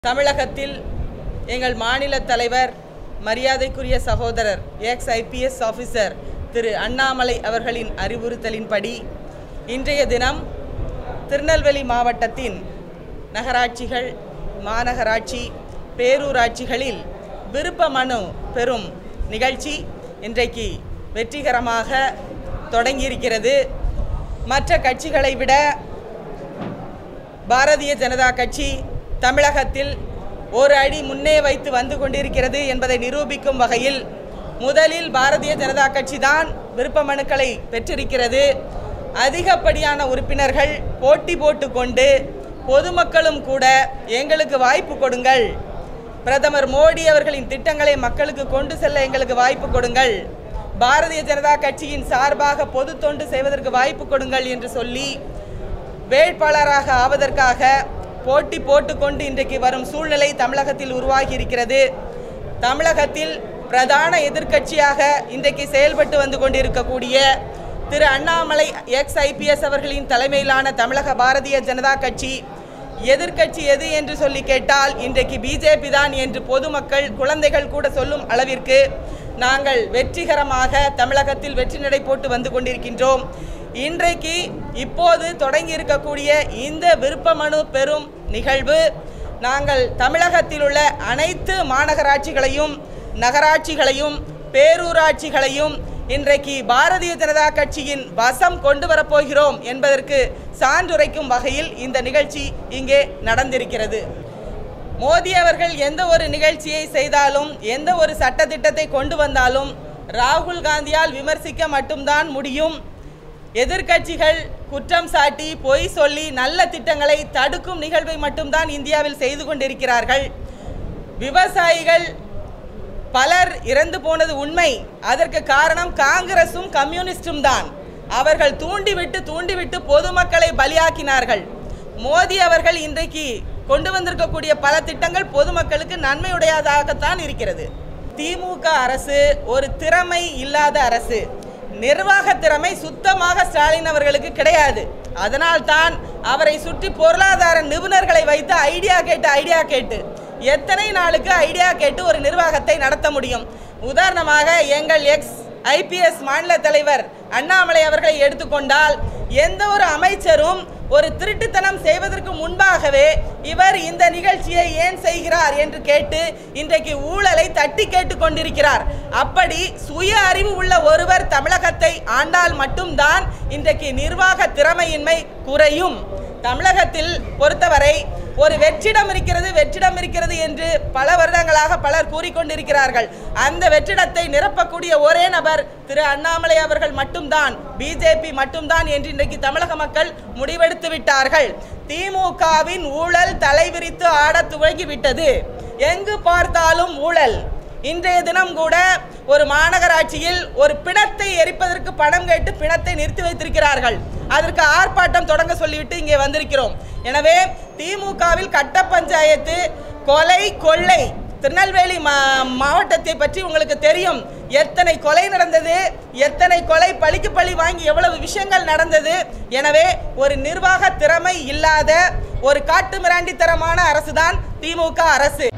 தமிழகத்தில் எங்கள் மாநில தலைவர் மரியாதைக்குரிய சகோதரர் ex IPS officer Thiru Annamalai அவர்களின் அறிவுறுத்தலின்படி இன்றைய தினம் திருநெல்வேலி மாவட்டத்தின் நகராட்சிகள் மாநகராட்சி பேரூராட்சிகளில் விருப்ப மனு பெறும் நிகழ்ச்சி இன்றைக்கு வெற்றிகரமாக தொடங்கியிருக்கிறது மற்ற கட்சிகளை விட பாரதிய ஜனதா கட்சி தமிழகத்தில் ஒரு அடி முன்னே வைத்து வந்து கொண்டிருக்கிறது என்பதை நிரூபிக்கும் வகையில் முதலில் பாரதிய ஜனதா கட்சி தான் விருப்ப மனுக்களை பெற்றிருக்கிறது அதிகப்படியான உறுப்பினர்கள் போட்டி போட்டுக்கொண்டு பொதுமக்களும் கூட எங்களுக்கு வாய்ப்பு கொடுங்கள் பிரதமர் மோடி அவர்களின் திட்டங்களை மக்களுக்கு கொண்டு செல்ல எங்களுக்கு வாய்ப்பு கொடுங்கள் பாரதிய ஜனதா கட்சியின் சார்பாக பொது தொண்டு செய்வதற்கு வாய்ப்பு கொடுங்கள் என்று சொல்லி வேட்பாளராக ஆவதற்காக போட்டி போட்டுக்கொண்டு இன்றைக்கு வரும் சூழ்நிலை தமிழகத்தில் உருவாகி இருக்கிறது தமிழகத்தில் பிரதான எதிர்க்கட்சியாக இன்றைக்கு செயல்பட்டு வந்து கொண்டிருக்கக்கூடிய திரு அண்ணாமலை எக்ஸ் ஐபிஎஸ் அவர்களின் தலைமையிலான தமிழக பாரதிய ஜனதா கட்சி எதிர்க்கட்சி எது என்று சொல்லி கேட்டால் இன்றைக்கு பிஜேபி தான் என்று பொதுமக்கள் குழந்தைகள் கூட சொல்லும் அளவிற்கு நாங்கள் வெற்றிகரமாக தமிழகத்தில் வெற்றி நடை போட்டு வந்து கொண்டிருக்கின்றோம் இன்றைக்கு இப்போது தொடங்கி இருக்கக்கூடிய இந்த விருப்ப மனு பெறும் நிகழ்வு நாங்கள் தமிழகத்தில் உள்ள அனைத்து மாநகராட்சிகளையும் நகராட்சிகளையும் பேரூராட்சிகளையும் இன்றைக்கு பாரதிய ஜனதா கட்சியின் வசம் கொண்டு வரப்போகிறோம் என்பதற்கு சான்றுரைக்கும் வகையில் இந்த நிகழ்ச்சி இங்கே நடந்திருக்கிறது மோடி அவர்கள் எந்த ஒரு நிகழ்ச்சியை செய்தாலும் எந்த ஒரு சட்டத்திட்டத்தை கொண்டு வந்தாலும் ராகுல் காந்தியால் விமர்சிக்க மட்டும்தான் முடியும் எதிர்க்கட்சிகள் குற்றம் சாட்டி பொய் சொல்லி நல்ல திட்டங்களை தடுக்கும் நிகழ்வை மட்டும்தான் இந்தியாவில் செய்து கொண்டிருக்கிறார்கள் விவசாயிகள் பலர் இறந்து போனது உண்மை அதற்கு காரணம் காங்கிரசும் கம்யூனிஸ்டும் தான் அவர்கள் தூண்டிவிட்டு தூண்டிவிட்டு பொதுமக்களை பலியாக்கினார்கள் மோடி அவர்கள் இன்றைக்கு கொண்டு வந்திருக்கக்கூடிய பல திட்டங்கள் பொதுமக்களுக்கு நன்மையுடையதாகத்தான் இருக்கிறது திமுக அரசு ஒரு திறமை இல்லாத அரசு நிர்வாக திறமை சுத்தமாக ஸ்டாலின் அவர்களுக்கு கிடையாது அதனால் தான் அவரை சுற்றி பொருளாதார நிபுணர்களை வைத்து ஐடியா கேட்டு ஐடியா கேட்டு எத்தனை நாளுக்கு ஐடியா கேட்டு ஒரு நிர்வாகத்தை நடத்த முடியும் உதாரணமாக எங்கள் எக்ஸ் ஐபிஎஸ் மாநில தலைவர் அண்ணாமலை அவர்களை எடுத்துக்கொண்டால் எந்த ஒரு அமைச்சரும் ஒரு திருட்டுத்தனம் செய்வதற்கு முன்பாகவே இவர் இந்த நிகழ்ச்சியை ஏன் செய்கிறார் என்று கேட்டு இன்றைக்கு ஊழலை தட்டி கேட்டு கொண்டிருக்கிறார் அப்படி சுய அறிவு உள்ள ஒருவர் தமிழகத்தை ஆண்டால் மட்டும்தான் இன்றைக்கு நிர்வாக திறமையின்மை குறையும் தமிழகத்தில் பொறுத்தவரை ஒரு வெற்றிடம் இருக்கிறது வெற்றிடம் இருக்கிறது என்று பல வருடங்களாக பலர் கூறிக்கொண்டிருக்கிறார்கள் அந்த வெற்றிடத்தை நிரப்பக்கூடிய ஒரே நபர் திரு அண்ணாமலை அவர்கள் மட்டும்தான் பிஜேபி மட்டும்தான் என்று இன்றைக்கு தமிழக மக்கள் முடிவெடுத்து விட்டார்கள் திமுகவின் ஊழல் தலைவிரித்து ஆட துவங்கிவிட்டது எங்கு பார்த்தாலும் ஊழல் இன்றைய தினம் கூட ஒரு மாநகராட்சியில் ஒரு பிணத்தை எரிப்பதற்கு பணம் கேட்டு பிணத்தை நிறுத்தி வைத்திருக்கிறார்கள் அதற்கு ஆர்ப்பாட்டம் தொடங்க சொல்லிவிட்டு இங்கே வந்திருக்கிறோம் எனவே திமுகவில் கட்ட பஞ்சாயத்து கொலை கொள்ளை திருநெல்வேலி மா மாவட்டத்தை பற்றி உங்களுக்கு தெரியும் எத்தனை கொலை நடந்தது எத்தனை கொலை பழிக்கு பழி வாங்கி எவ்வளவு விஷயங்கள் நடந்தது எனவே ஒரு நிர்வாக திறமை இல்லாத ஒரு காட்டு மிராண்டித்தனமான அரசுதான் திமுக அரசு